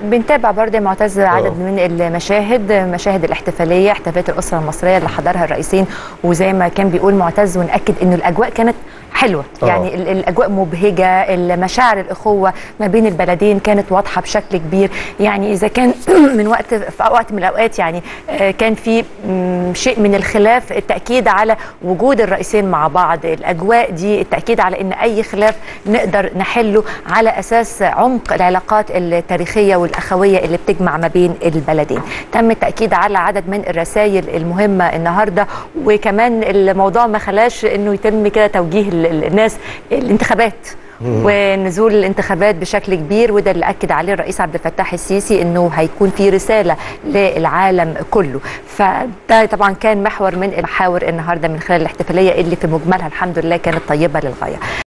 بنتابع برضه يا معتز عدد من المشاهد مشاهد الاحتفاليه احتفاليه الاسره المصريه اللي حضرها الرئيسين وزي ما كان بيقول معتز وناكد انه الاجواء كانت حلوه آه. يعني ال- الاجواء مبهجه المشاعر الاخوه ما بين البلدين كانت واضحه بشكل كبير يعني اذا كان من وقت في وقت من الاوقات يعني آه، كان في مم، شيء من الخلاف التاكيد على وجود الرئيسين مع بعض الاجواء دي التاكيد على ان اي خلاف نقدر نحله على اساس عمق العلاقات التاريخيه والاخويه اللي بتجمع ما بين البلدين تم التاكيد على عدد من الرسائل المهمه النهارده وكمان الموضوع ما خلاش انه يتم كده توجيه ال- ال- الناس الانتخابات ونزول الانتخابات بشكل كبير وده اللي اكد عليه الرئيس عبد الفتاح السيسي انه هيكون في رساله للعالم كله فده طبعا كان محور من المحاور النهارده من خلال الاحتفاليه اللي في مجملها الحمد لله كانت طيبه للغايه